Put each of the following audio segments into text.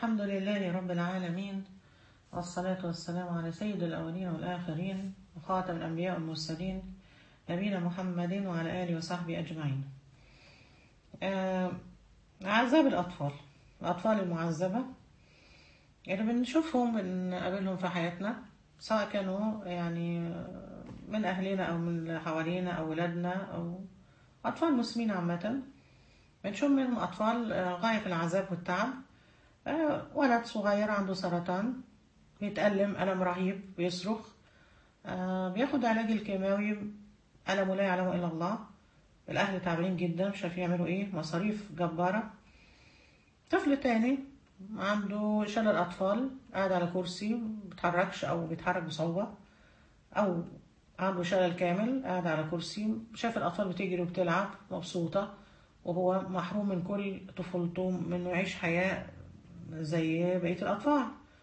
الحمد لله رب العالمين والصلاة والسلام على سيد الأولين والآخرين وخاتم الأنبياء والمرسلين نبينا محمد وعلى آله وصحبه أجمعين آه، عذاب الأطفال الأطفال المعذبة اللي بنشوفهم بنقابلهم في حياتنا سواء كانوا يعني من أهلنا أو من اللي حوالينا أو ولادنا أو أطفال مسلمين عامة بنشوف منهم أطفال آه، غاية في العذاب والتعب آه، ولد صغير عنده سرطان بيتألم ألم رهيب بيصرخ آه، بياخد علاج الكيماوي ألمه لا يعلمه إلا الله الأهل تعبانين جدا مش عارفين يعملوا إيه مصاريف جبارة طفل تاني عنده شلل أطفال قاعد على كرسي مبيتحركش أو بيتحرك بصعوبة أو عنده شلل كامل قاعد على كرسي شاف الأطفال بتجري وبتلعب مبسوطة وهو محروم من كل طفولته من إنه يعيش حياة زي بقية الأطفال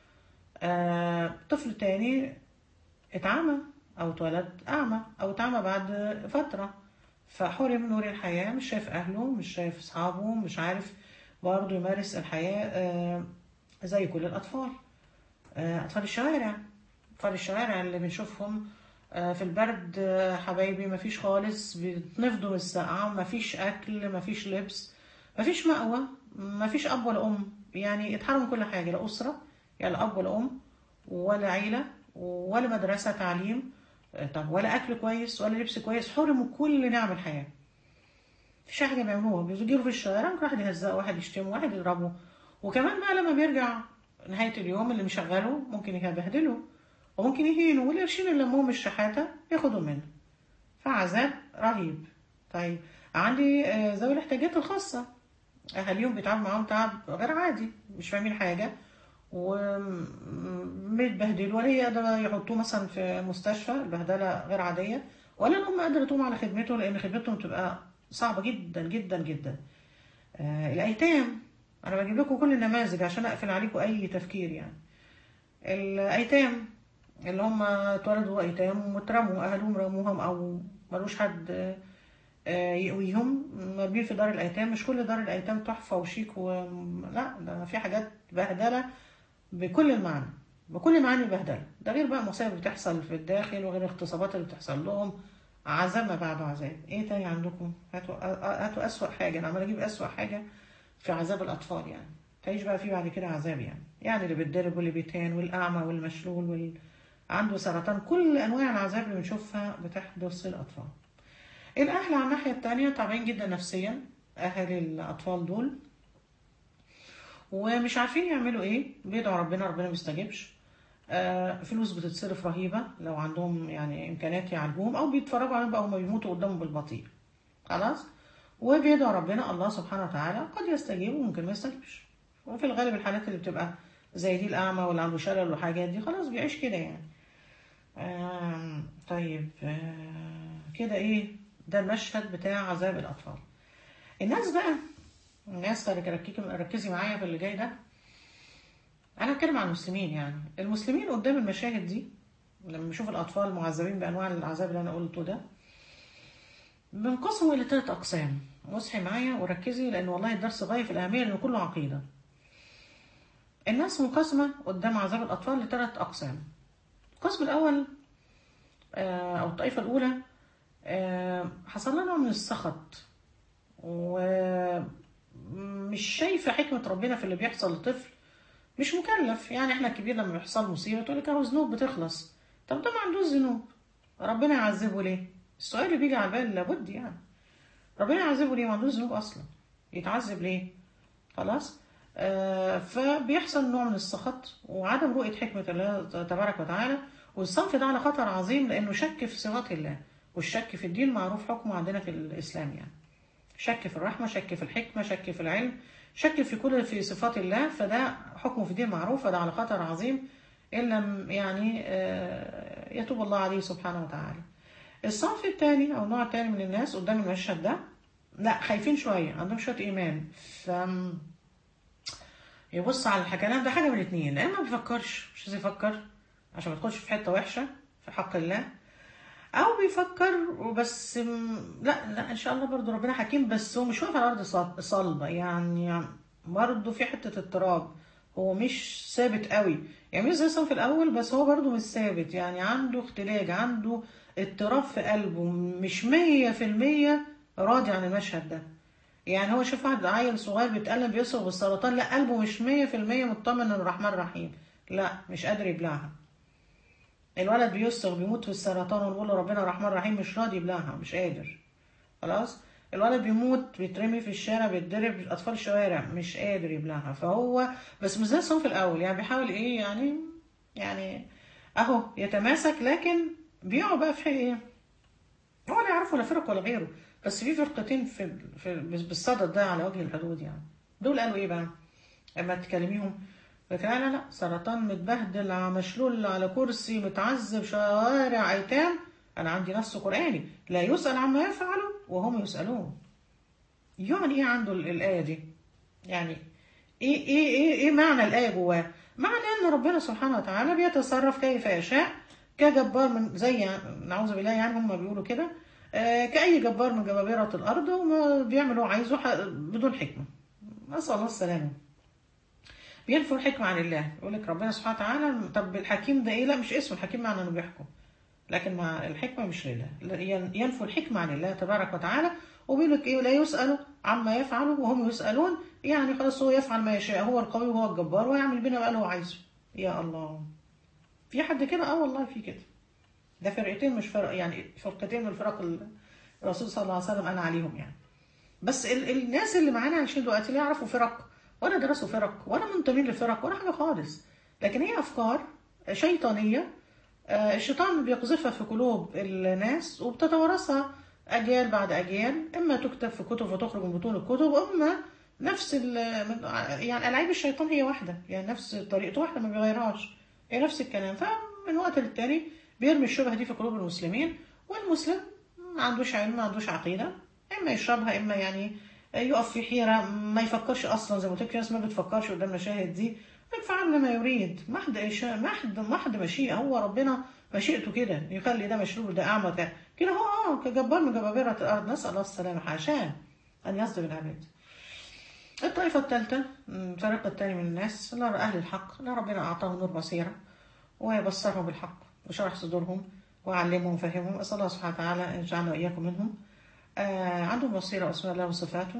آه، طفل تاني اتعمى أو اتولد أعمى أو اتعمى بعد فترة فحرم نور الحياة مش شايف أهله مش شايف أصحابه مش عارف برضه يمارس الحياة آه، زي كل الأطفال آه، أطفال الشوارع أطفال الشوارع اللي بنشوفهم آه، في البرد آه، حبايبي مفيش خالص بيتنفضوا من السقعة مفيش أكل مفيش لبس مفيش مأوى مفيش أب ولا أم يعني اتحرموا كل حاجة لا أسرة يعني لا أب ولا أم ولا عيلة ولا مدرسة تعليم آه، طب ولا أكل كويس ولا لبس كويس حرموا كل نعم الحياة مفيش حاجة بيعملوها بيجيروا في الشوارع ممكن واحد يهزقه واحد يشتمه واحد يضربه وكمان بقى لما بيرجع نهاية اليوم اللي مشغله ممكن يبهدله وممكن يهينه والقرشين اللي لمهم الشحاتة ياخدوا منه فعذاب رهيب طيب عندي آه، ذوي الاحتياجات الخاصة أهاليهم بيتعاملوا معاهم تعب غير عادي مش فاهمين حاجة ومتبهدلوا ولا يقدروا يحطوه مثلا في مستشفى البهدلة غير عادية ولا الأم قادرة تقوم على خدمته لأن خدمتهم تبقى صعبة جدا جدا جدا آه الأيتام أنا بجيب لكم كل النماذج عشان أقفل عليكم أي تفكير يعني الأيتام اللي هم اتولدوا أيتام واترموا أهلهم رموهم أو ملوش حد آه، يقويهم مرمين في دار الأيتام مش كل دار الأيتام تحفة وشيك و... لا ده في حاجات بهدلة بكل المعنى بكل معاني البهدلة ده غير بقى مصايب بتحصل في الداخل وغير الاغتصابات اللي بتحصل لهم عذاب ما بعده عذاب ايه تاني عندكم هاتوا هاتوا أسوأ حاجة انا عمال اجيب أسوأ حاجة في عذاب الأطفال يعني تعيش بقى فيه بعد كده عذاب يعني يعني اللي بيتضرب واللي بيتهان والأعمى والمشلول وال... عنده سرطان كل أنواع العذاب اللي بنشوفها بتحدث للأطفال الأهل على الناحية التانية تعبانين جدا نفسيا أهل الأطفال دول ومش عارفين يعملوا إيه بيدعوا ربنا ربنا ما بيستجيبش آه، فلوس بتتصرف رهيبة لو عندهم يعني إمكانيات يعالجوهم أو بيتفرجوا عليهم بقى هما بيموتوا قدامهم بالبطيء خلاص وبيدعوا ربنا الله سبحانه وتعالى قد يستجيب وممكن ما يستجيبش وفي الغالب الحالات اللي بتبقى زي دي الأعمى واللي عنده شلل والحاجات دي خلاص بيعيش كده يعني آم، طيب آه، كده إيه ده المشهد بتاع عذاب الأطفال الناس بقى الناس ركزي ركزي معايا في اللي جاي ده أنا هتكلم عن المسلمين يعني المسلمين قدام المشاهد دي لما نشوف الأطفال معذبين بأنواع العذاب اللي أنا قلته ده بنقسموا إلى ثلاث أقسام واصحي معايا وركزي لأن والله الدرس غاية في الأهمية لأنه كله عقيدة الناس منقسمة قدام عذاب الأطفال لثلاث أقسام القسم الأول آه، أو الطائفة الأولى آه، حصل لنا نوع من السخط ومش شايفة حكمة ربنا في اللي بيحصل لطفل مش مكلف يعني احنا الكبير لما بيحصل مصيبة تقول لك اهو ذنوب بتخلص طب ده ما عندوش ذنوب ربنا يعذبه ليه؟ السؤال اللي بيجي على البال لابد يعني ربنا يعذبه ليه؟ ما عندوش ذنوب أصلا يتعذب ليه؟ خلاص؟ آه فبيحصل نوع من السخط وعدم رؤية حكمة الله تبارك وتعالى والصنف ده على خطر عظيم لأنه شك في صفات الله والشك في الدين معروف حكمه عندنا في الإسلام يعني شك في الرحمة شك في الحكمة شك في العلم شك في كل في صفات الله فده حكمه في الدين معروف فده على خطر عظيم إن لم يعني آه، يتوب الله عليه سبحانه وتعالى الصنف الثاني أو النوع الثاني من الناس قدام المشهد ده لا خايفين شوية عندهم شوية إيمان ف يبص على الكلام ده حاجة من الاتنين يا إما ما بيفكرش مش عايز يفكر عشان ما تدخلش في حتة وحشة في حق الله او بيفكر وبس م- لا لا ان شاء الله برضو ربنا حكيم بس هو مش واقف على ارض صل- صلبه يعني برضو في حته اضطراب هو مش ثابت قوي يعني مش زي الصنف الاول بس هو برضو مش ثابت يعني عنده اختلاج عنده اضطراب في قلبه مش مية في المية راضي عن المشهد ده يعني هو شاف واحد عيل صغير بيتألم بيصرخ بالسرطان لا قلبه مش مية في المية مطمن ان الرحمن رحيم لا مش قادر يبلعها الولد بيصرخ بيموت في السرطان ونقول له ربنا رحمن رحيم مش راضي يبلعها مش قادر خلاص الولد بيموت بيترمي في الشارع بيتضرب اطفال الشوارع مش قادر يبلعها فهو بس مش زي الصنف الاول يعني بيحاول ايه يعني يعني اهو يتماسك لكن بيقعوا بقى في ايه هو لا يعرف ولا فرق ولا غيره بس في فرقتين في, في بالصدد ده على وجه الحدود يعني دول قالوا ايه بقى اما تكلميهم لكن لا لا سرطان متبهدل مشلول على كرسي متعذب شوارع ايتام انا عندي نص قراني لا يسال عما يفعل وهم يسالون يعني ايه عنده الايه دي يعني ايه ايه ايه, إيه معنى الايه جواه معنى ان ربنا سبحانه وتعالى بيتصرف كيف يشاء كجبار من زي نعوذ بالله يعني هم بيقولوا كده آه كأي جبار من جبابرة الأرض وما بيعمل هو عايزه بدون حكمة نسأل الله السلامة بينفوا الحكمة عن الله يقول لك ربنا سبحانه وتعالى طب الحكيم ده ايه لا مش اسم الحكيم معنى انه بيحكم لكن مع الحكمة مش لله ينفوا الحكمة عن الله تبارك وتعالى وبيقول لك ايه لا يسأل عما يفعل وهم يسألون يعني خلاص هو يفعل ما يشاء هو القوي وهو الجبار ويعمل بنا بقى اللي هو عايزه يا الله في حد كده اه والله في كده ده فرقتين مش فرق يعني فرقتين من الفرق الرسول صلى الله عليه وسلم قال عليهم يعني بس ال الناس اللي معانا عايشين دلوقتي لا يعرفوا فرق ولا درسوا فرق ولا منتمين لفرق ولا حاجه خالص لكن هي افكار شيطانيه الشيطان بيقذفها في قلوب الناس وبتتوارثها اجيال بعد اجيال اما تكتب في كتب وتخرج من بطون الكتب اما نفس يعني العيب الشيطان هي واحده يعني نفس طريقته واحده ما بيغيرهاش هي نفس الكلام فمن وقت للتاني بيرمي الشبهه دي في قلوب المسلمين والمسلم ما عندوش علم ما عندوش عقيده اما يشربها اما يعني يقف في حيره ما يفكرش اصلا زي ما قلت لك الناس ما بتفكرش قدام المشاهد دي فعل ما يريد محض إشاء محض محض مشيئة هو ربنا مشيئته كده يخلي ده مشلول ده أعمى كده كده هو اه كجبار من جبابرة الأرض نسأل الله السلامة حاشاه أن يصدم العباد الطائفة الثالثة الفريق الثاني من الناس لا أهل الحق لا ربنا أعطاهم نور بصيرة ويبصرهم بالحق وشرح صدورهم وعلمهم وفهمهم أسأل الله سبحانه وتعالى أن يجعلنا وإياكم منهم آه عندهم بصيرة وأسماء الله وصفاته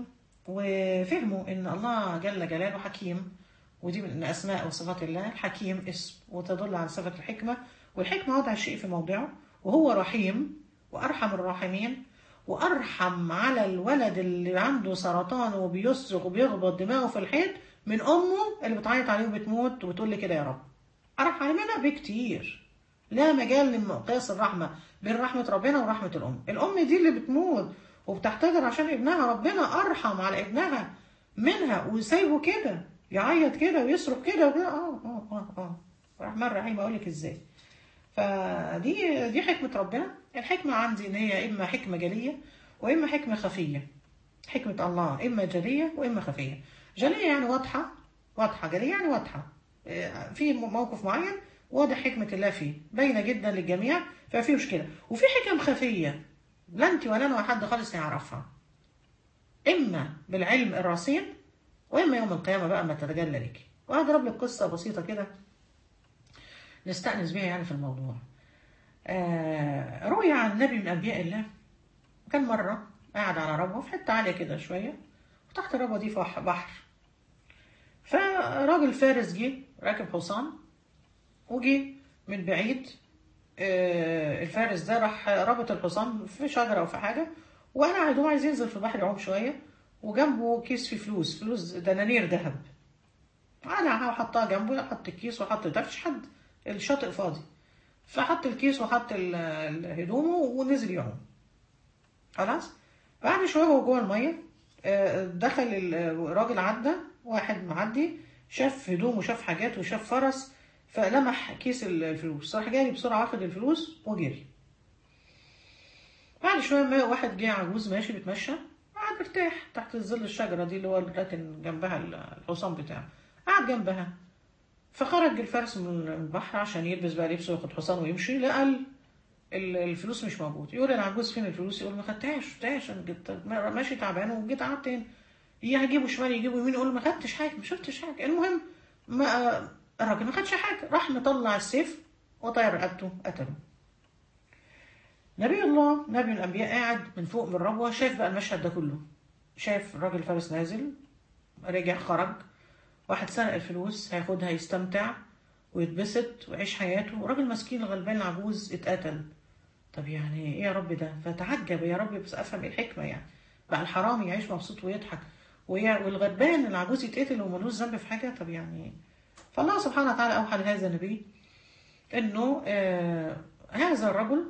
وفهموا إن الله جل جلاله حكيم ودي من أسماء وصفات الله الحكيم اسم وتدل على صفة الحكمة والحكمة وضع الشيء في موضعه وهو رحيم وأرحم الراحمين وأرحم على الولد اللي عنده سرطان وبيصرخ وبيخبط دماغه في الحيط من أمه اللي بتعيط عليه وبتموت وبتقول لي كده يا رب أرحم منها بكتير لا مجال لمقياس الرحمة بين رحمة ربنا ورحمة الأم الأم دي اللي بتموت وبتحتجر عشان ابنها ربنا أرحم على ابنها منها وسايبه كده يعيط كده ويصرخ كده اه اه اه اه الرحمن الرحيم اقول لك ازاي فدي دي حكمه ربنا الحكمه عندي ان هي اما حكمه جليه واما حكمه خفيه حكمه الله اما جليه واما خفيه جليه يعني واضحه واضحه جليه يعني واضحه في موقف معين واضح حكمه الله فيه باينه جدا للجميع ففي مشكله وفي حكم خفيه لا انت ولا انا ولا حد خالص يعرفها اما بالعلم الرصين واما يوم القيامه بقى ما تتجلى لك وهضرب لك قصه بسيطه كده نستأنس بيها يعني في الموضوع آه روي عن نبي من انبياء الله كان مره قاعد على ربوه في حته عاليه كده شويه وتحت الربوه دي بحر فراجل فارس جه راكب حصان وجه من بعيد آه الفارس ده راح ربط الحصان في شجره او في حاجه وانا قاعد هو عايز ينزل في البحر يعوم شويه وجنبه كيس فيه فلوس فلوس دنانير ذهب انا حطها جنبه حط الكيس وحط ده مفيش حد الشاطئ فاضي فحط الكيس وحط هدومه ونزل يعوم خلاص بعد شويه هو جوه الميه دخل الراجل عدى واحد معدي شاف هدومه وشاف حاجات وشاف فرس فلمح كيس الفلوس راح جاري بسرعه واخد الفلوس وجري بعد شويه واحد جه عجوز ماشي بيتمشى قاعد مرتاح تحت ظل الشجرة دي اللي هو راكن جنبها الحصان بتاعه قاعد جنبها فخرج الفارس من البحر عشان يلبس بقى لبسه وياخد حصان ويمشي لقى الفلوس مش موجود يقول العجوز فين الفلوس يقول ما خدتهاش خدتهاش انا جيت ماشي تعبان وجيت قعدت تاني يجيبوا شمال يجيبوا يمين يقول ما خدتش حاجه ما شفتش حاجه المهم ما الراجل ما خدش حاجه راح مطلع السيف وطير رقبته قتله نبي الله نبي من الانبياء قاعد من فوق من الربوه شايف بقى المشهد ده كله شايف الراجل الفارس نازل رجع خرج واحد سرق الفلوس هياخدها يستمتع ويتبسط ويعيش حياته وراجل مسكين الغلبان العجوز اتقتل طب يعني ايه يا رب ده فتعجب يا رب بس افهم ايه الحكمه يعني بقى الحرامي يعيش مبسوط ويضحك ويا- والغلبان العجوز يتقتل وملوش ذنب في حاجه طب يعني فالله سبحانه وتعالى اوحى لهذا النبي انه آه هذا الرجل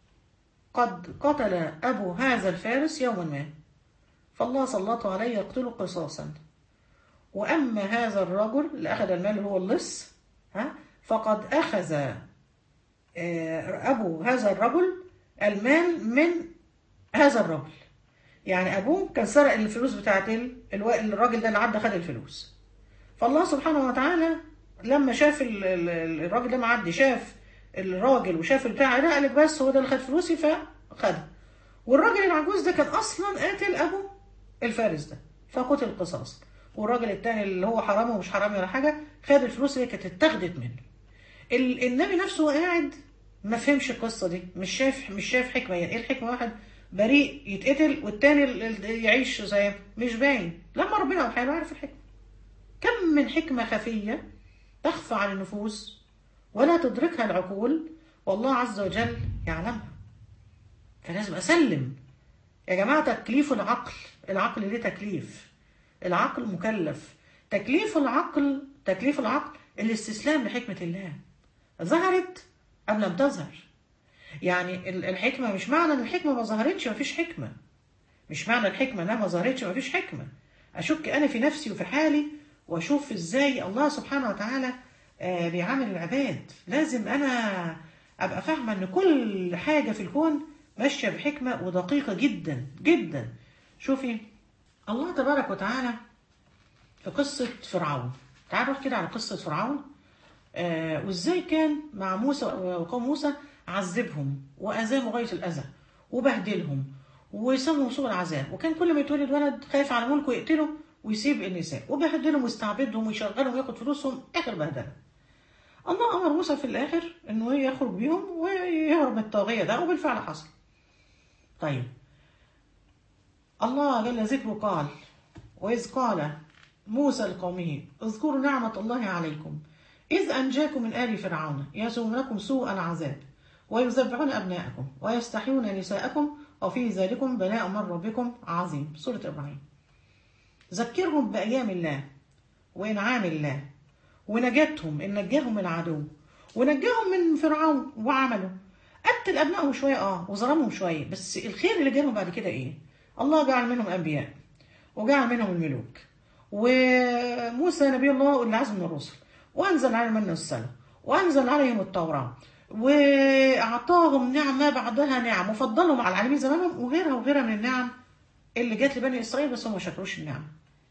قد قتل ابو هذا الفارس يوما ما فالله سلطه عليه يقتله قصاصا واما هذا الرجل اللي اخذ المال اللي هو اللص ها فقد اخذ آه، ابو هذا الرجل المال من هذا الرجل يعني ابوه كان سرق الفلوس بتاعت ال- الو- الراجل ده اللي عدى خد الفلوس فالله سبحانه وتعالى لما شاف ال- ال- ال- الراجل ده معدي شاف الراجل وشاف البتاع ده قال لك بس هو ده اللي خد فلوسي فخدها والراجل العجوز ده كان اصلا قاتل ابو الفارس ده فقتل قصاص والراجل التاني اللي هو حرامي ومش حرامي ولا حاجه خد الفلوس اللي كانت اتاخدت منه ال- النبي نفسه وهو قاعد ما فهمش القصه دي مش شايف مش شايف حكمه يعني ايه الحكمه واحد بريء يتقتل والتاني ال- ال- يعيش زي مش باين لما ربنا اوحى له عرف الحكمه كم من حكمه خفيه تخفى على النفوس ولا تدركها العقول والله عز وجل يعلمها فلازم اسلم يا جماعه تكليف العقل العقل ليه تكليف العقل مكلف تكليف العقل تكليف العقل الاستسلام لحكمه الله ظهرت ام لم تظهر يعني ال- الحكمه مش معنى ان الحكمه ما ظهرتش ما فيش حكمه مش معنى الحكمه انها ما ظهرتش ما فيش حكمه اشك انا في نفسي وفي حالي واشوف ازاي الله سبحانه وتعالى آه، بيعامل العباد لازم انا ابقى فاهمه ان كل حاجه في الكون ماشيه بحكمه ودقيقه جدا جدا شوفي الله تبارك وتعالى في قصه فرعون تعال نروح كده على قصه فرعون آه وازاي كان مع موسى وقوم موسى عذبهم واذاهم غايه الاذى وبهدلهم وسموا سوء العذاب وكان كل ما يتولد ولد خايف على ملكه يقتله ويسيب النساء وبهدلهم ويستعبدهم ويشغلهم وياخد فلوسهم اخر بهدله الله امر موسى في الاخر انه يخرج بيهم ويهرب من الطاغيه ده وبالفعل حصل طيب الله جل ذكره قال وإذ قال موسى لقومه اذكروا نعمة الله عليكم إذ أنجاكم من آل فرعون يسومونكم سوء العذاب ويذبحون أبناءكم ويستحيون نساءكم وفي ذلكم بلاء من ربكم عظيم سورة إبراهيم ذكرهم بأيام الله وإنعام الله ونجاتهم إن نجاهم من العدو ونجاهم من فرعون وعمله قتل أبنائهم شوية آه وظلمهم شوية بس الخير اللي جالهم بعد كده إيه الله جعل منهم أنبياء وجعل منهم الملوك وموسى نبي الله اللي عزم من الرسل وأنزل عليهم من السلام وأنزل عليهم التوراة وأعطاهم نعمة بعدها نعم وفضلهم على العالمين زمانهم وغيرها وغيرها من النعم اللي جات لبني إسرائيل بس هم ما شكروش النعم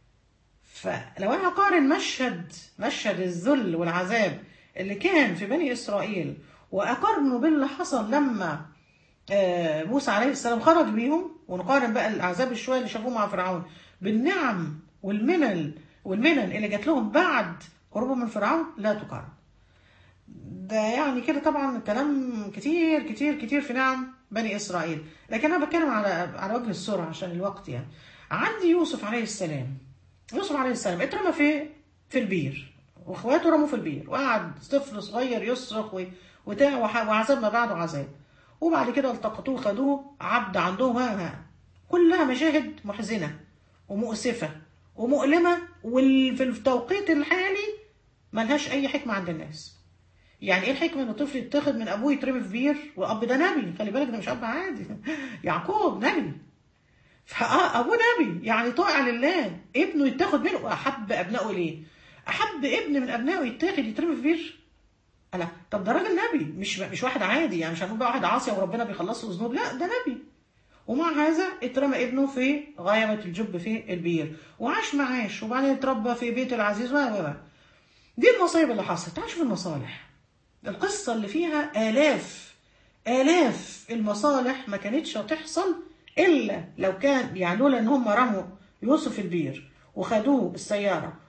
فلو أنا أقارن مشهد مشهد الذل والعذاب اللي كان في بني إسرائيل وأقارنه باللي حصل لما آه، موسى عليه السلام خرج بيهم ونقارن بقى العذاب الشوية اللي شافوه مع فرعون بالنعم والمنن والمنن اللي جات لهم بعد هروبهم من فرعون لا تقارن ده يعني كده طبعا كلام كتير كتير كتير في نعم بني اسرائيل لكن انا بتكلم على على وجه السرعه عشان الوقت يعني عندي يوسف عليه السلام يوسف عليه السلام اترمى في في البير واخواته رموا في البير وقعد طفل صغير يصرخ و- وتا- وح- وعذاب ما بعده عذاب وبعد كده التقطوه خدوه عبد عندهم ها ها كلها مشاهد محزنه ومؤسفه ومؤلمه وفي التوقيت الحالي ملهاش اي حكمه عند الناس يعني ايه الحكمه ان الطفل يتاخد من ابوه يترمي في بير واب ده نبي خلي بالك ده مش اب عادي يعقوب نبي فاه ابوه نبي يعني طائع لله ابنه يتاخد منه واحب ابنائه ليه احب ابن من ابنائه يتاخد يترمي في بير لا طب ده راجل نبي مش مش واحد عادي يعني مش هنقول بقى واحد عاصي وربنا بيخلصه ذنوب لا ده نبي ومع هذا اترمى ابنه في غاية الجب في البير وعاش معاش وبعدين اتربى في بيت العزيز و و دي المصايب اللي حصلت تعال شوف المصالح القصة اللي فيها آلاف آلاف المصالح ما كانتش هتحصل إلا لو كان يعني لولا إن هم رموا يوسف البير وخدوه السيارة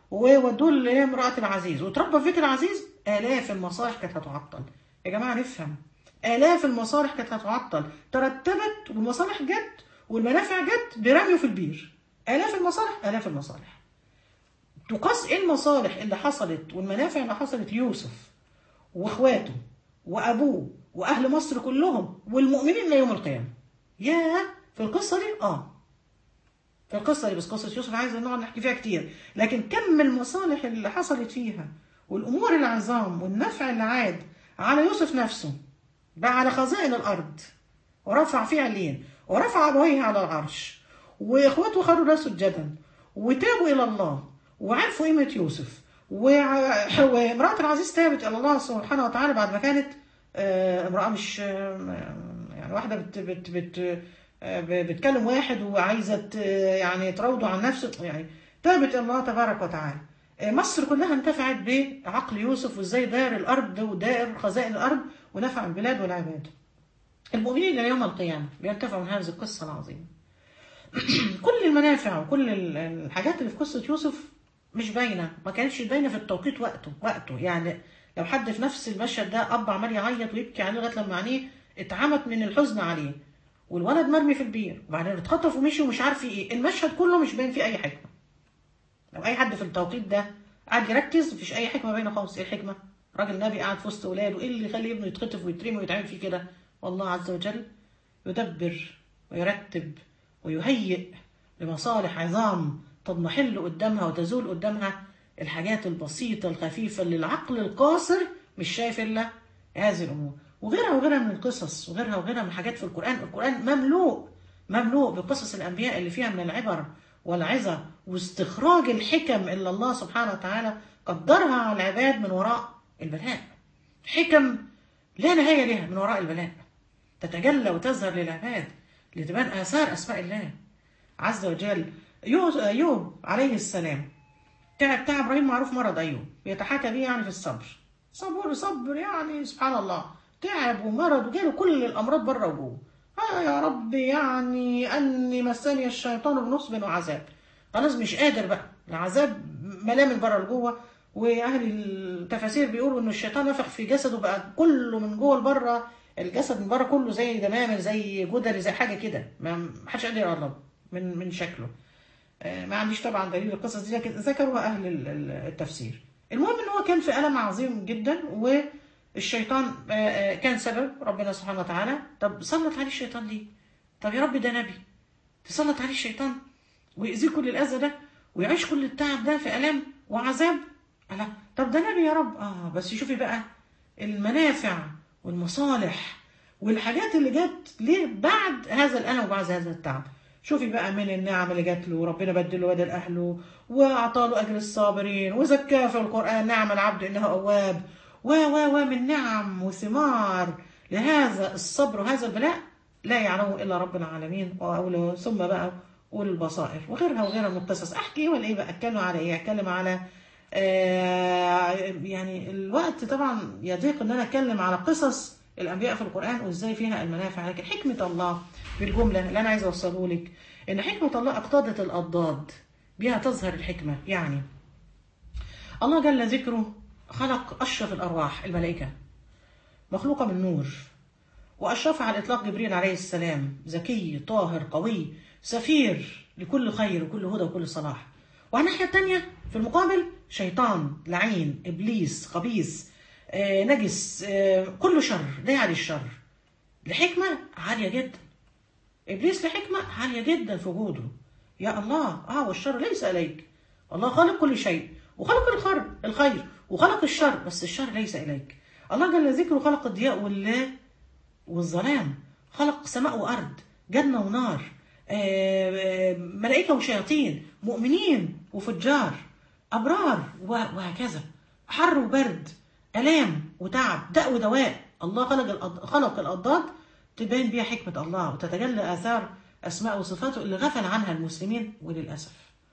وودوه لامراه العزيز وتربى في بيت العزيز الاف المصالح كانت هتعطل يا جماعه نفهم الاف المصالح كانت هتعطل ترتبت والمصالح جت والمنافع جت برميه في البير الاف المصالح الاف المصالح تقاس ايه المصالح اللي حصلت والمنافع اللي حصلت ليوسف واخواته وابوه واهل مصر كلهم والمؤمنين الى يوم القيامه يا في القصه دي اه في القصه دي بس قصه يوسف عايز نقعد نحكي فيها كتير لكن كم المصالح اللي حصلت فيها والامور العظام والنفع اللي عاد على يوسف نفسه بقى على خزائن الارض ورفع فيها الين ورفع ابويه على العرش واخواته خروا له سجدا وتابوا الى الله وعرفوا قيمه يوسف وع- وامراه العزيز تابت الى الله سبحانه وتعالى بعد ما كانت آه، امراه مش آه، يعني واحده بت بت بت آه، ب- بتكلم واحد وعايزه ت- يعني تراوده عن نفسه يعني تابت الى الله تبارك وتعالى آه، مصر كلها انتفعت بعقل يوسف وازاي دار الارض ودائر خزائن الارض ونفع البلاد والعباد المؤمنين الى يوم القيامه بينتفعوا من هذه القصه العظيمه كل المنافع وكل ال- الحاجات اللي في قصه يوسف مش باينه ما كانتش باينه في التوقيت وقته وقته يعني لو حد في نفس المشهد ده اب عمال يعيط ويبكي عليه لغايه لما عينيه اتعمت من الحزن عليه والولد مرمي في البير وبعدين اتخطف ومشي ومش عارف ايه المشهد كله مش باين فيه اي حكمه لو اي حد في التوقيت ده قاعد يركز مفيش اي حكمه باينه خالص ايه الحكمه راجل نبي قاعد في وسط اولاده ايه اللي يخلي ابنه يتخطف ويترمي ويتعمل فيه كده والله عز وجل يدبر ويرتب ويهيئ لمصالح عظام تضمحل قدامها وتزول قدامها الحاجات البسيطة الخفيفة اللي العقل القاصر مش شايف إلا هذه الأمور وغيرها وغيرها من القصص وغيرها وغيرها من حاجات في القرآن القرآن مملوء مملوء بقصص الأنبياء اللي فيها من العبر والعظة واستخراج الحكم اللي الله سبحانه وتعالى قدرها على العباد من وراء البلاء حكم لا نهاية لها من وراء البلاء تتجلى وتظهر للعباد لتبان آثار أسماء الله عز وجل يو- أيوب عليه السلام تعب تعب إبراهيم معروف مرض أيوب يتحاكى به يعني في الصبر صبر صبر يعني سبحان الله تعب ومرض وجاله كل الأمراض بره وجوه آه يا رب يعني أني مسني الشيطان بنصب وعذاب خلاص مش قادر بقى العذاب ملاه من بره لجوه واهل التفاسير بيقولوا ان الشيطان نفخ في جسده بقى كله من جوه لبره الجسد من بره كله زي دمامل زي جدري زي حاجه كده ما حدش قادر يقرب من من شكله آه، ما عنديش طبعا دليل القصص دي لكن ذكروها اهل ال- ال- التفسير المهم ان هو كان في الم عظيم جدا والشيطان آه، آه، كان سبب ربنا سبحانه وتعالى طب سلط عليه الشيطان ليه طب يا رب ده نبي تسلط عليه الشيطان ويأذيه كل الأذى ده ويعيش كل التعب ده في ألم وعذاب لا طب ده نبي يا رب اه بس شوفي بقى المنافع والمصالح والحاجات اللي جت ليه بعد هذا الألم وبعد هذا التعب شوفي بقى من النعم اللي جات له ربنا بدله بدل أهله وأعطى له أجر الصابرين وزكاه في القرآن نعم العبد إنه أواب و و و من نعم وثمار لهذا الصبر وهذا البلاء لا يعلمه إلا رب العالمين وأولو ثم بقى أولي البصائر وغيرها وغيرها من القصص أحكي ولا إيه بقى أتكلم على إيه أتكلم على آه يعني الوقت طبعا يضيق إن أنا أتكلم على قصص الأنبياء في القرآن وإزاي فيها المنافع لكن حكمة الله بالجملة اللي أنا عايزة أوصله لك إن حكمة الله اقتضت الأضداد بها تظهر الحكمة يعني الله جل ذكره خلق أشرف الأرواح الملائكة مخلوقة من نور وأشرف على الإطلاق جبريل عليه السلام ذكي طاهر قوي سفير لكل خير وكل هدى وكل صلاح وعلى الناحية التانية في المقابل شيطان لعين إبليس خبيث آه، نجس آه، كله شر داعي للشر لحكمة عالية جدا إبليس لحكمة عالية جدا في وجوده يا الله اه والشر ليس إليك الله خالق كل شيء وخلق الخير الخير وخلق الشر بس الشر ليس إليك الله جل ذكره خلق الضياء والله والظلام خلق سماء وأرض جنة ونار آه، آه، ملائكة وشياطين مؤمنين وفجار أبرار و- وهكذا حر وبرد ألام وتعب داء ودواء الله خلق الأض- خلق الأضداد تبين بيها حكمة الله وتتجلى آثار أسماء وصفاته اللي غفل عنها المسلمين وللأسف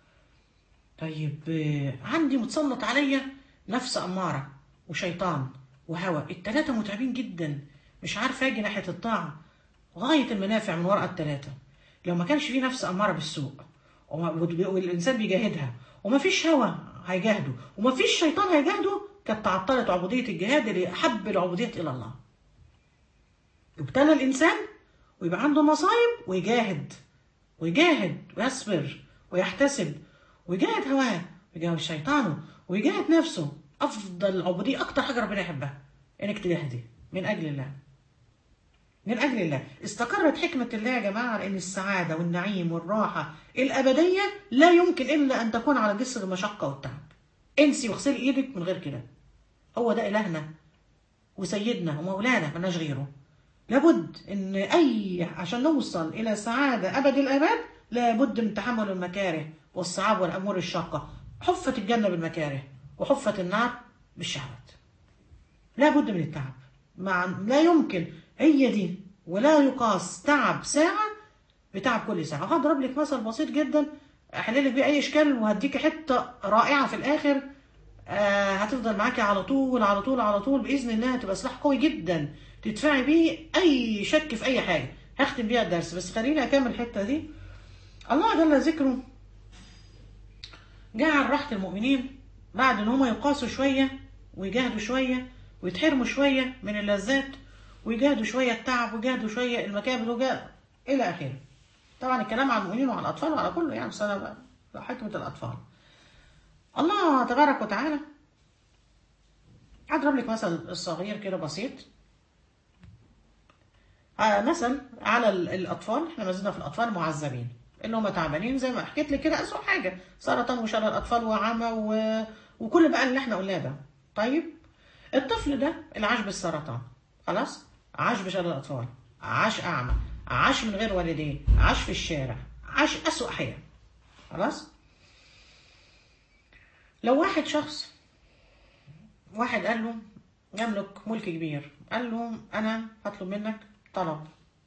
طيب آه، عندي متسلط عليا نفس أمارة وشيطان وهوى التلاتة متعبين جدا مش عارفة أجي ناحية الطاعة غاية المنافع من وراء التلاتة لو ما كانش في نفس أمارة بالسوء وما- والإنسان بيجاهدها وما فيش هوى هيجاهدوا ومفيش شيطان هيجاهده كانت تعطلت عبودية الجهاد اللي أحب العبودية إلى الله يبتلى الإنسان ويبقى عنده مصايب ويجاهد ويجاهد ويصبر ويحتسب ويجاهد هواه ويجاهد شيطانه ويجاهد نفسه أفضل عبودية أكتر حاجة ربنا يحبها إنك تجاهدي من أجل الله من أجل الله استقرت حكمة الله يا جماعة على أن السعادة والنعيم والراحة الأبدية لا يمكن إلا أن تكون على جسر المشقة والتعب انسي واغسلي إيدك من غير كده هو ده إلهنا وسيدنا ومولانا ملناش غيره لابد ان اي عشان نوصل الى سعاده ابد الاباد لابد من تحمل المكاره والصعاب والامور الشاقه حفت الجنه بالمكاره وحفت النار بالشهوات لابد من التعب مع لا يمكن هي دي ولا يقاس تعب ساعه بتعب كل ساعه هضرب لك مثل بسيط جدا احل لك بيه اي اشكال وهديك حته رائعه في الاخر آه هتفضل معاكي على طول على طول على طول باذن الله هتبقى سلاح قوي جدا تدفعي بيه اي شك في اي حاجه هختم بيها الدرس بس خليني اكمل الحته دي الله جل ذكره جعل راحه المؤمنين بعد ان هم يقاسوا شويه ويجاهدوا شويه ويتحرموا شويه من اللذات ويجاهدوا شويه التعب ويجاهدوا شويه المكابد وجاهدوا الى اخره طبعا الكلام على المؤمنين وعلى الاطفال وعلى كله يعني بس انا بقى حكمه الاطفال الله تبارك وتعالى هضرب لك مثل صغير كده بسيط آه مثل على الاطفال احنا ما زلنا في الاطفال معذبين اللي هم تعبانين زي ما حكيت لك كده اسوء حاجه سرطان وشلل الاطفال وعمى و... وكل بقى اللي احنا قلناه ده طيب الطفل ده اللي عاش بالسرطان خلاص عاش بشلل الاطفال عاش اعمى عاش من غير والديه عاش في الشارع عاش اسوء حياه خلاص لو واحد شخص واحد قال له يملك ملك كبير قال له انا هطلب منك طلب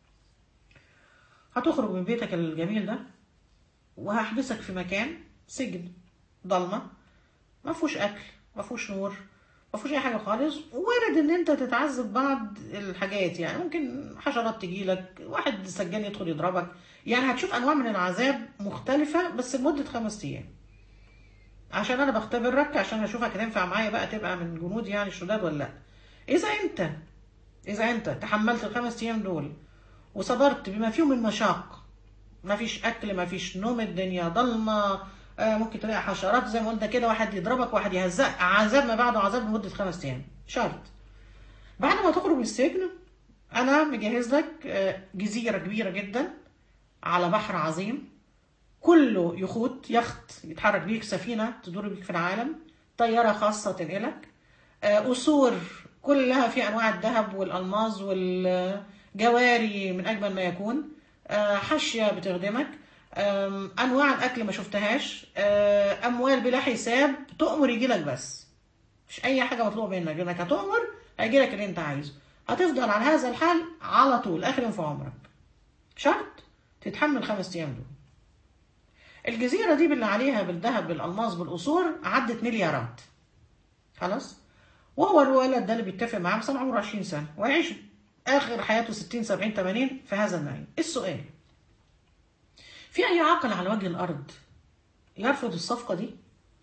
هتخرج من بيتك الجميل ده وهحبسك في مكان سجن ضلمه ما فيهوش اكل ما فيهوش نور ما فيهوش اي حاجه خالص وارد ان انت تتعذب بعض الحاجات يعني ممكن حشرات تجيلك واحد سجان يدخل يضربك يعني هتشوف انواع من العذاب مختلفه بس لمده خمس ايام عشان انا بختبرك عشان اشوفك هتنفع معايا بقى تبقى من جنود يعني الشداد ولا لا اذا انت اذا انت تحملت الخمس ايام دول وصبرت بما فيهم من مشاق ما فيش اكل ما فيش نوم الدنيا ضلمه آه ممكن تلاقي حشرات زي ما قلنا كده واحد يضربك واحد يهزقك عذاب ما بعده عذاب لمده خمس ايام شرط بعد ما تخرج من السجن انا مجهز لك آه جزيره كبيره جدا على بحر عظيم كله يخوت يخت يتحرك بيك سفينة تدور بيك في العالم طيارة خاصة تنقلك قصور كلها في أنواع الذهب والألماظ والجواري من أجمل ما يكون حاشية بتخدمك أنواع الأكل ما شفتهاش أموال بلا حساب تؤمر يجيلك بس مش أي حاجة مطلوبة منك لأنك هتؤمر هيجيلك اللي أنت عايزه هتفضل على هذا الحال على طول آخر يوم في عمرك شرط تتحمل خمس أيام دول الجزيرة دي باللي عليها بالذهب بالألماس بالقصور عدت مليارات خلاص وهو الولد ده اللي بيتفق معاه مثلا عمره 20 سنة ويعيش آخر حياته 60 70 80 في هذا النعيم السؤال في أي عاقل على وجه الأرض يرفض الصفقة دي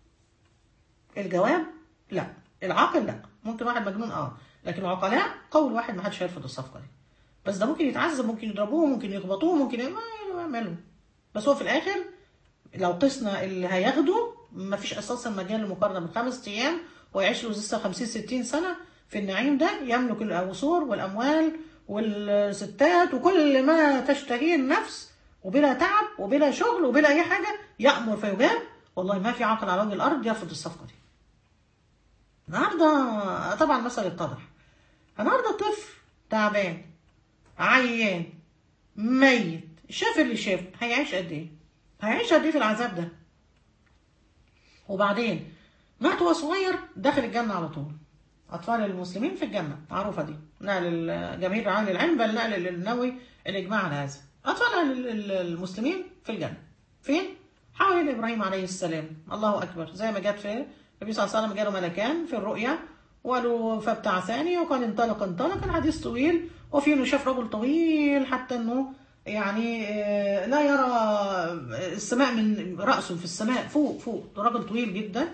الجواب لا العاقل لا ممكن واحد مجنون اه لكن العقلاء قول واحد ما حدش هيرفض الصفقة دي بس ده ممكن يتعذب ممكن يضربوه ممكن يخبطوه ممكن يعملوا بس هو في الآخر لو قسنا اللي هياخده مفيش اساسا مجال للمقارنه من خمس ايام ويعيش له لسه 50 60 سنه في النعيم ده يملك القصور والاموال والستات وكل ما تشتهيه النفس وبلا تعب وبلا شغل وبلا اي حاجه يامر فيجاب والله ما في عاقل على وجه الارض يرفض الصفقه دي. النهارده طبعا مثل اتضح. النهارده طفل تعبان عيان ميت شاف اللي شاف هيعيش قد ايه؟ هيعيش قد ايه في العذاب ده وبعدين مات وهو صغير داخل الجنة على طول أطفال المسلمين في الجنة معروفة دي نقل الجماهير عن العلم بل نقل للنووي الإجماع على هذا أطفال المسلمين في الجنة فين؟ حوالين إبراهيم عليه السلام الله أكبر زي ما جت في النبي صلى الله عليه وسلم جاله ملكان في الرؤيا وقالوا فابتعثاني وقال انطلق انطلق الحديث طويل وفيه انه شاف رجل طويل حتى انه يعني لا يرى السماء من رأسه في السماء فوق فوق رجل طويل جدا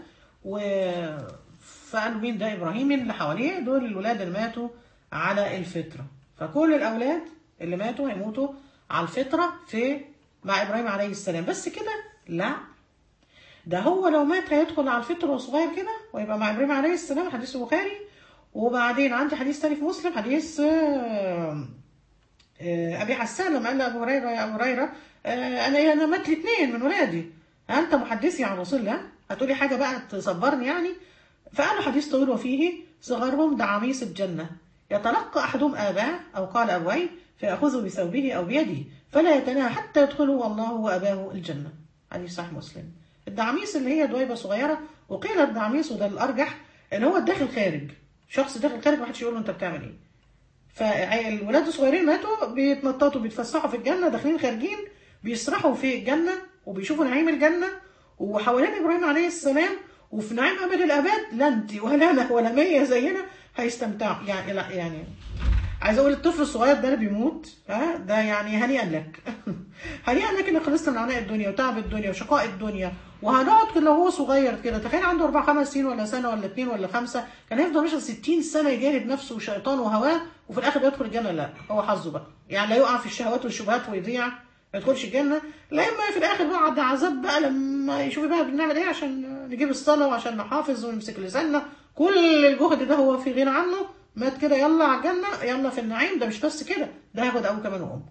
و فقالوا مين ده ابراهيم مين اللي حواليه دول الولاد اللي ماتوا على الفطره فكل الاولاد اللي ماتوا هيموتوا على الفطره في مع ابراهيم عليه السلام بس كده لا ده هو لو مات هيدخل على الفطر وهو صغير كده ويبقى مع ابراهيم عليه السلام حديث البخاري وبعدين عندي حديث تاني في مسلم حديث آه، آه، ابي حسان لما قال لابو هريره يا ابو هريره آه، انا انا مات لي اثنين من ولادي انت محدثي عن رسول الله هتقولي حاجه بقى تصبرني يعني فقال له حديث طويل وفيه صغرهم دعاميس الجنه يتلقى احدهم اباه او قال ابويه فياخذه بثوبه او بيده فلا يتناهى حتى يدخله والله واباه الجنه حديث صحيح مسلم الدعاميس اللي هي دويبه صغيره وقيل الدعاميس وده الارجح ان هو الداخل خارج شخص داخل خارج ما حدش يقول له انت بتعمل ايه فالولاد الصغيرين ماتوا بيتنططوا بيتفسحوا في الجنه داخلين خارجين بيسرحوا في الجنه وبيشوفوا نعيم الجنه وحوالين ابراهيم عليه السلام وفي نعيم ابد الاباد لا انت ولا انا ولا مية زينا هيستمتعوا يعني لا يعني عايز اقول الطفل الصغير ده اللي بيموت ها ده يعني هنيئا لك هنيئا لك انك خلصت من عناء الدنيا وتعب الدنيا وشقاء الدنيا وهنقعد كده لو هو صغير كده تخيل عنده اربع خمس سنين ولا سنه ولا اثنين ولا خمسه كان هيفضل ماشي 60 سنه يجاهد نفسه وشيطان وهواه وفي الاخر يدخل الجنه لا هو حظه بقى يعني لا يقع في الشهوات والشبهات ويضيع ما يدخلش الجنه لا اما في الاخر بعد عذاب بقى لما يشوف بقى بنعمل ايه عشان نجيب الصلاه وعشان نحافظ ونمسك لساننا كل الجهد ده هو في غنى عنه مات كده يلا على الجنه يلا في النعيم ده مش بس كده ده هياخد ابوه كمان وامه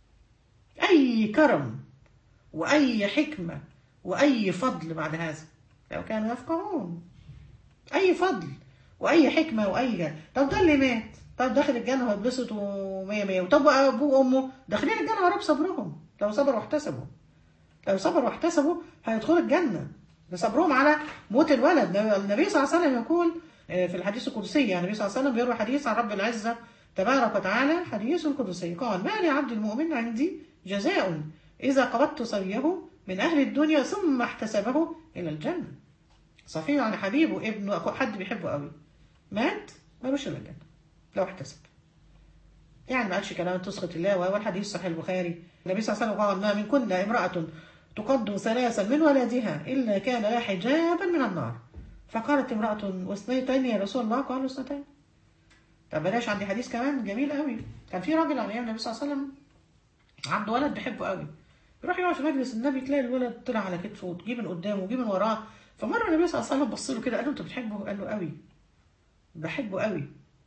اي كرم واي حكمه واي فضل بعد هذا لو كانوا يفقهون اي فضل واي حكمه واي جنة. طب ده اللي مات طب داخل الجنه وهيتبسط ومية مية طب ابوه وامه داخلين الجنه ورا بصبرهم لو صبروا واحتسبوا لو صبروا واحتسبوا هيدخلوا الجنه بصبرهم على موت الولد النبي صلى الله عليه وسلم يقول في الحديث القدسي يعني النبي صلى الله عليه وسلم بيروي حديث عن رب العزه تبارك وتعالى حديث القدسي قال ما لعبد المؤمن عندي جزاء اذا قبضت صبيه من اهل الدنيا ثم احتسبه الى الجنه صفي يعني حبيبه ابنه حد بيحبه قوي مات ملوش الا الجنه لو احتسب يعني ما قالش كلام تسخط الله والحديث صحيح البخاري النبي صلى الله عليه وسلم قال ما من كل امرأة تقد ثلاثا من ولدها إلا كان لها حجابا من النار فقالت امرأة واثنتين يا رسول الله قالوا اثنتين طب بلاش عندي حديث كمان جميل قوي كان في راجل على ايام النبي صلى الله عليه وسلم عنده ولد بيحبه قوي يروح يقعد في مجلس النبي تلاقي الولد طلع على كتفه وتجيب من قدامه وتجيب من وراه فمره النبي صلى الله عليه وسلم بص له كده قال له انت بتحبه؟ قال له قوي بحبه قوي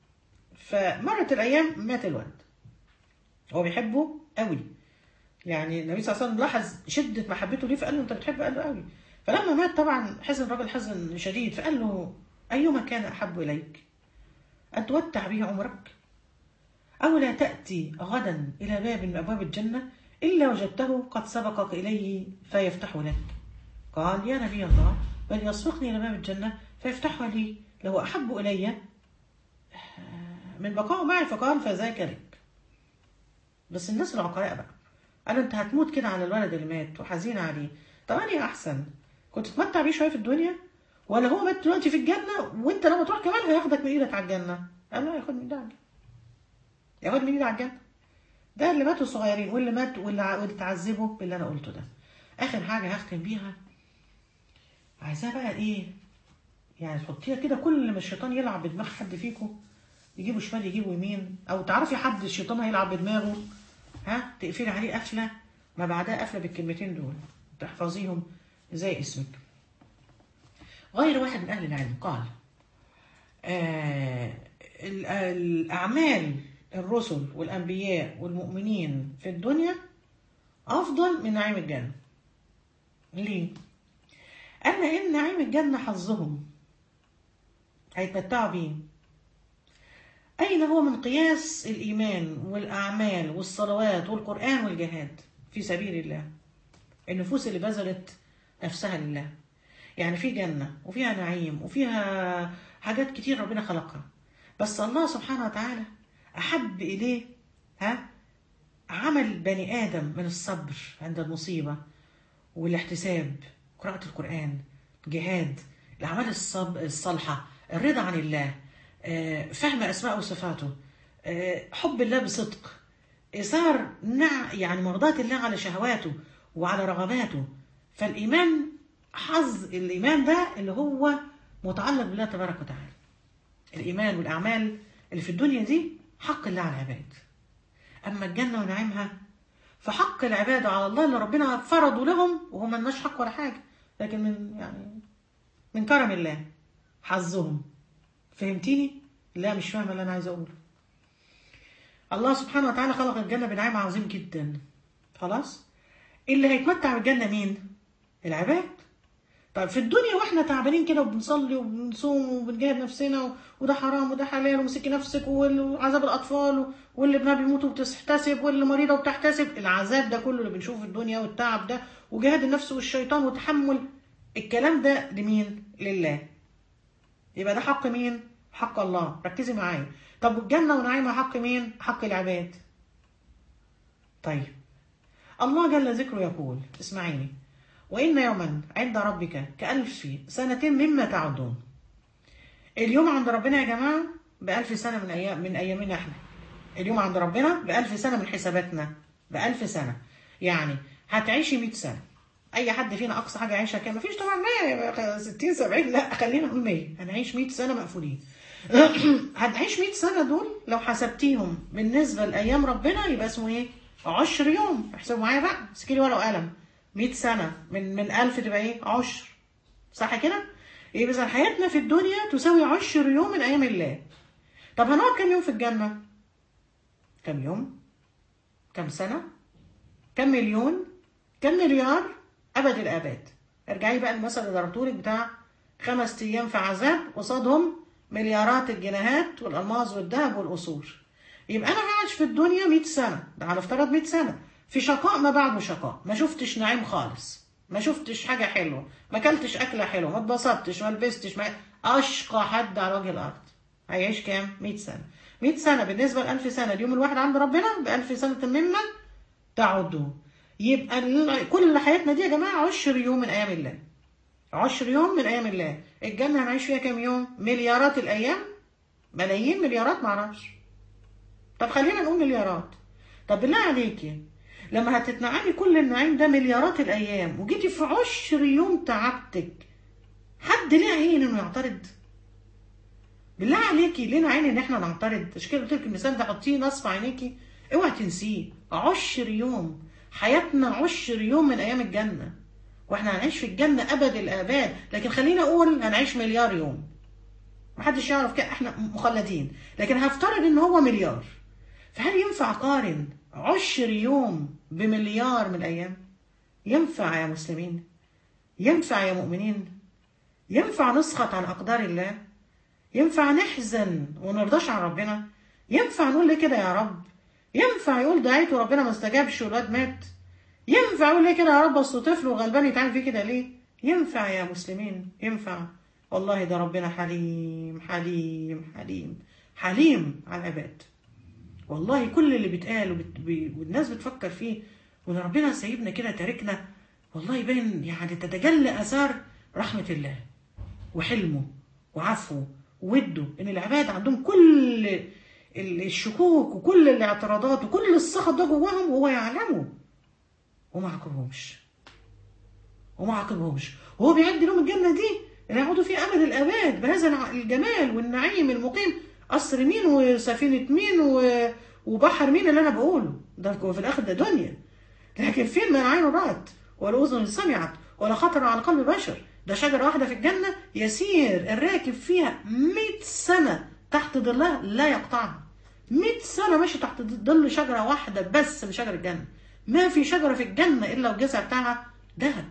فمرت الايام مات الولد هو بيحبه قوي يعني النبي صلى الله عليه وسلم لاحظ شده محبته ليه فقال له انت بتحبه قال له قوي فلما مات طبعا حزن الراجل حزن شديد فقال له ايما كان احب اليك ان تمتع به عمرك او لا تاتي غدا الى باب من ابواب الجنه الا وجدته قد سبقك اليه فيفتح لك قال يا نبي الله بل يسبقني الى باب الجنه فيفتحها لي لو احب الي من بقائه معي فقال فذاك لك بس الناس العقلاء بقى قالوا انت هتموت كده على الولد اللي مات وحزين عليه طب انا احسن كنت تتمتع بيه شويه في الدنيا ولا هو مات دلوقتي في الجنه وانت لما تروح كمان هياخدك من ايدك على الجنه قال لا ياخد من ده على الجنه ياخد من ايدك على الجنه ده اللي ماتوا صغيرين واللي مات واللي, واللي تعذبوا باللي انا قلته ده اخر حاجه هختم بيها عايزاها بقى ايه يعني تحطيها كده كل ما الشيطان يلعب بدماغ حد فيكم يجيبوا شمال يجيبوا يمين او تعرفي حد الشيطان هيلعب بدماغه ها تقفلي عليه قفله ما بعدها قفله بالكلمتين دول تحفظيهم زي اسمك غير واحد من اهل العلم قال آه الاعمال الرسل والانبياء والمؤمنين في الدنيا افضل من نعيم الجنه ليه قال ان نعيم الجنه حظهم هيتمتعوا بيه أين هو من قياس الإيمان والأعمال والصلوات والقرآن والجهاد في سبيل الله النفوس اللي بذلت نفسها لله يعني في جنة وفيها نعيم وفيها حاجات كتير ربنا خلقها بس الله سبحانه وتعالى أحب إليه ها عمل بني آدم من الصبر عند المصيبة والاحتساب قراءة القرآن جهاد الأعمال الصالحة الرضا عن الله فهم أسماء وصفاته حب الله بصدق إثار نع يعني مرضاة الله على شهواته وعلى رغباته فالإيمان حظ الإيمان ده اللي هو متعلق بالله تبارك وتعالى الإيمان والأعمال اللي في الدنيا دي حق الله على العباد أما الجنة ونعيمها فحق العباد على الله اللي ربنا فرضوا لهم وهم ملناش حق ولا حاجة لكن من يعني من كرم الله حظهم فهمتيني؟ لا مش فاهمة اللي أنا عايزة أقوله الله سبحانه وتعالى خلق الجنة بنعيم عظيم جدا خلاص اللي هيتمتع بالجنة مين العباد طيب في الدنيا واحنا تعبانين كده وبنصلي وبنصوم وبنجاهد نفسنا و- وده حرام وده حلال ومسكي نفسك وعذاب الاطفال واللي ابنها بيموت وبتحتسب واللي مريضه وبتحتسب العذاب ده كله اللي بنشوفه في الدنيا والتعب ده وجهاد النفس والشيطان وتحمل الكلام ده لمين لله يبقى ده حق مين حق الله ركزي معايا طب والجنه ونعيمها حق مين حق العباد طيب الله جل ذكره يقول اسمعيني وإن يوما عند ربك كألف سنة مما تعدون اليوم عند ربنا يا جماعة بألف سنة من أيام من أيامنا إحنا اليوم عند ربنا بألف سنة من حساباتنا بألف سنة يعني هتعيشي 100 سنة أي حد فينا أقصى حاجة يعيشها كام مفيش طبعا 100 60 70 لا خلينا نقول 100 هنعيش 100 سنة مقفولين هنعيش 100 سنة دول لو حسبتيهم بالنسبة لأيام ربنا يبقى اسمه إيه؟ عشر يوم احسبوا معايا بقى مسكيني ورقة وقلم 100 سنة من من 1000 تبقى إيه؟ عشر صح كده؟ يبقى إذا حياتنا في الدنيا تساوي عشر يوم من أيام الله طب هنقعد كام يوم في الجنة؟ كام يوم؟ كام سنة؟ كام مليون؟ كام مليار؟ أبد الآباد ارجعي بقى المثل اللي ضربتهولك بتاع خمس أيام في عذاب قصادهم مليارات الجنيهات والألماظ والذهب والقصور يبقى أنا هعيش في الدنيا 100 سنة ده على افترض 100 سنة في شقاء ما بعده شقاء ما شفتش نعيم خالص ما شفتش حاجة حلوة ما اكلتش أكلة حلوة ما اتبسطتش ما لبستش ما أشقى حد على وجه الأرض هيعيش كام 100 سنة 100 سنة بالنسبة ل 1000 سنة اليوم الواحد عند ربنا ب 1000 سنة مما تعدون يبقى ال- كل حياتنا دي يا جماعة عشر يوم من أيام الله عشر يوم من أيام الله الجنة هنعيش فيها كام يوم مليارات الأيام ملايين مليارات معرفش طب خلينا نقول مليارات طب بالله عليكي لما هتتنعمي كل النعيم ده مليارات الأيام وجيتي في عشر يوم تعبتك حد ليه عين إنه يعترض؟ بالله عليكي لينا عين ان احنا نعترض عشان كده قلت لك المثال ده حطيه نصب عينيكي اوعي تنسيه عشر يوم حياتنا عشر يوم من ايام الجنه واحنا هنعيش في الجنه ابد الاباد لكن خلينا اقول هنعيش مليار يوم محدش يعرف كده احنا مخلدين لكن هفترض ان هو مليار فهل ينفع اقارن عشر يوم بمليار من الايام ينفع يا مسلمين ينفع يا مؤمنين ينفع نسخط عن اقدار الله ينفع نحزن ونرضاش عن ربنا ينفع نقول ليه كده يا رب ينفع يقول دعيت وربنا ما استجابش والواد مات ينفع يقول ليه كده يا رب اصله طفل وغلبان يتعامل فيه كده ليه ينفع يا مسلمين ينفع والله ده ربنا حليم حليم حليم حليم على العباد والله كل اللي بيتقال وبت... بي... والناس بتفكر فيه وان ربنا سايبنا كده تاركنا والله يبين يعني تتجلى اثار رحمه الله وحلمه وعفوه ووده ان العباد عندهم كل ال- الشكوك وكل الاعتراضات وكل السخط ده جواهم وهو يعلمه وما عاقبهمش وما عاقبهمش وهو بيعد لهم الجنه دي اللي هيقعدوا فيها امد الاباد بهذا الع- الجمال والنعيم المقيم قصر مين وسفينه مين و... وبحر مين اللي انا بقوله ده في الاخر ده دنيا لكن فين ما العين رأت والأذن سمعت ولا خطر على قلب بشر ده شجرة واحدة في الجنة يسير الراكب فيها 100 سنة تحت ظلها لا يقطعها 100 سنة ماشي تحت ظل شجرة واحدة بس من شجر الجنة ما في شجرة في الجنة إلا والجذع بتاعها ذهب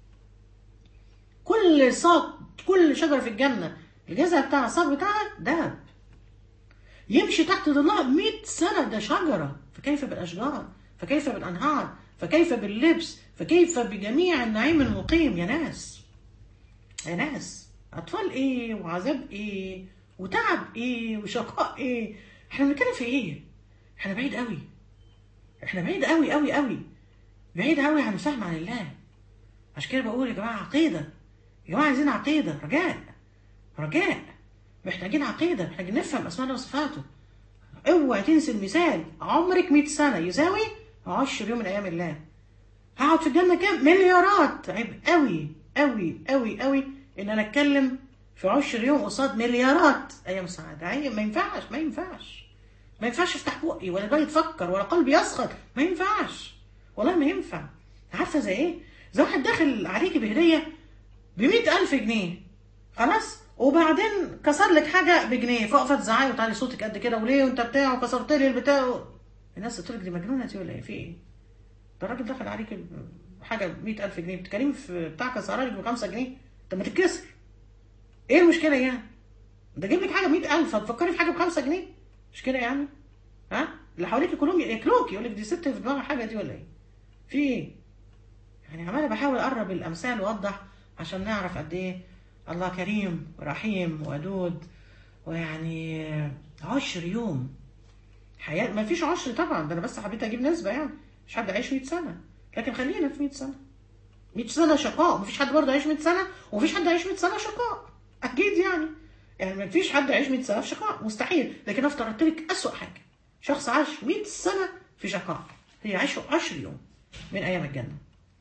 كل ساق كل شجرة في الجنة الجذع بتاعها الساق بتاعها ذهب يمشي تحت ظلها 100 سنة ده شجرة فكيف بالأشجار فكيف بالأنهار فكيف باللبس فكيف بجميع النعيم المقيم يا ناس يا ناس أطفال إيه وعذاب إيه وتعب إيه وشقاء إيه إحنا بنتكلم في إيه إحنا بعيد قوي إحنا بعيد قوي قوي قوي بعيد قوي عن الفهم عن الله عشان كده بقول يا جماعة عقيدة يا جماعة عايزين عقيدة رجاء رجاء محتاجين عقيدة محتاجين نفهم أسماء الله وصفاته اوعى تنسي المثال عمرك 100 سنة يساوي 10 يوم من أيام الله هقعد في الجنة كام مليارات عيب قوي قوي قوي قوي إن أنا أتكلم في عشر يوم قصاد مليارات ايام سعاده هي ما ينفعش ما ينفعش ما ينفعش افتح بقي ولا دماغي تفكر ولا قلبي يسخط ما ينفعش والله ما ينفع عارفه زي ايه زي واحد داخل عليكي بهديه ب ألف جنيه خلاص وبعدين كسر لك حاجه بجنيه فوقفت تزعقي وتعلي صوتك قد كده وليه وانت بتاع وكسرت لي البتاع الناس تقول لك دي مجنونه دي ولا ايه في ايه؟ ده الراجل دخل عليك بحاجه ب ألف جنيه بتتكلمي في بتاع كسرها لك ب 5 جنيه طب ما تتكسر ايه المشكله يعني؟ ده جيب لك حاجه ب 100000 هتفكري في حاجه ب 5 جنيه مش كده يعني؟ ها؟ اللي حواليك كلهم ياكلوك يقول لك دي ست في دماغها حاجه دي ولا ايه؟ في ايه؟ يعني عماله بحاول اقرب الامثال واوضح عشان نعرف قد ايه الله كريم ورحيم ودود ويعني عشر يوم حياة ما فيش عشر طبعا ده انا بس حبيت اجيب نسبة يعني مش حد عايش 100 سنة لكن خلينا في 100 سنة 100 سنة شقاء مفيش حد برضه عايش 100 سنة ومفيش حد عايش 100 سنة شقاء اكيد يعني يعني ما فيش حد عايش 100 سنة في شقاء مستحيل لكن انا افترضت لك اسوأ حاجة شخص عاش 100 سنة في شقاء هي عايشه 10 يوم من ايام الجنة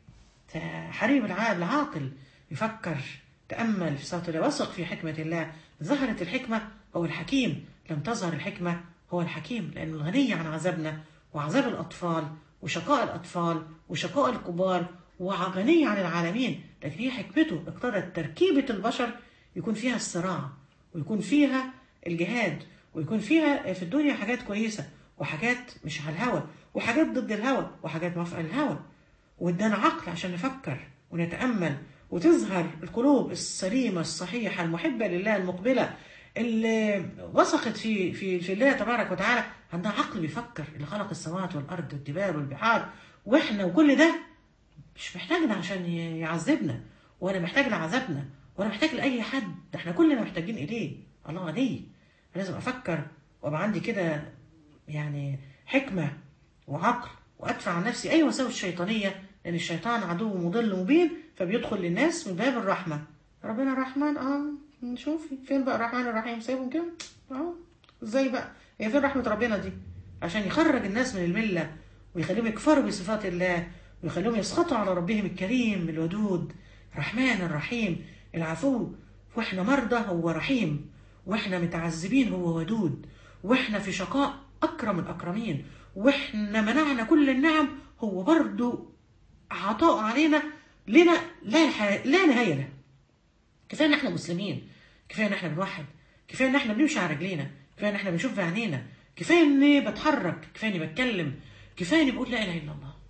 حريم العاقل العاقل يفكر تأمل في صوت الله وثق في حكمة الله ظهرت الحكمة هو الحكيم لم تظهر الحكمة هو الحكيم لأنه الغني عن عذابنا وعذاب الأطفال وشقاء الأطفال وشقاء الكبار وغني عن العالمين لكن هي حكمته اقتضت تركيبة البشر يكون فيها الصراع ويكون فيها الجهاد ويكون فيها في الدنيا حاجات كويسة وحاجات مش على الهوى وحاجات ضد الهوى وحاجات موافقة الهوى وادانا عقل عشان نفكر ونتأمل وتظهر القلوب السليمة الصحيحة المحبة لله المقبلة اللي وثقت في في في الله تبارك وتعالى عندها عقل بيفكر اللي خلق السماوات والأرض والجبال والبحار واحنا وكل ده مش محتاجنا عشان يعذبنا ولا محتاج لعذابنا ولا محتاج لأي حد ده احنا كلنا محتاجين إليه الله غني لازم أفكر وأبقى عندي كده يعني حكمة وعقل وأدفع عن نفسي أي وساوس شيطانية لأن الشيطان عدو مضل مبين فبيدخل للناس من باب الرحمة ربنا الرحمن اه نشوفي فين بقى الرحمن الرحيم سايبهم كده اه ازاي بقى هي فين رحمة ربنا دي عشان يخرج الناس من الملة ويخليهم يكفروا بصفات الله ويخليهم يسخطوا على ربهم الكريم الودود الرحمن الرحيم العفو واحنا مرضى هو رحيم واحنا متعذبين هو ودود واحنا في شقاء اكرم الاكرمين واحنا منعنا كل النعم هو برضو عطاء علينا لنا لا نح- لا نهايه له كفايه ان احنا مسلمين كفايه ان احنا بنوحد كفايه ان احنا بنمشي على رجلينا كفايه ان احنا بنشوف بعينينا كفايه اني بتحرك كفايه اني بتكلم كفايه اني بقول لا اله الا الله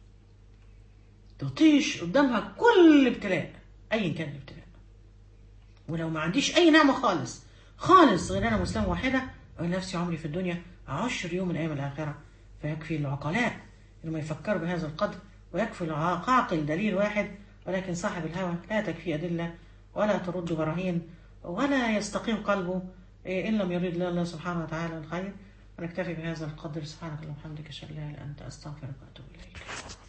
تطيش قدامها كل ابتلاء ايا كان الابتلاء ولو ما عنديش اي نعمه خالص خالص غير انا مسلمه واحده اقول نفسي عمري في الدنيا عشر يوم من ايام الاخره فيكفي العقلاء انهم يفكروا بهذا القدر ويكفي العاقل دليل واحد ولكن صاحب الهوى لا تكفي ادله ولا ترد براهين ولا يستقيم قلبه إيه، ان لم يريد الله سبحانه وتعالى الخير ونكتفي بهذا القدر سبحانك اللهم وبحمدك اشهد ان لا اله الا انت استغفرك واتوب اليك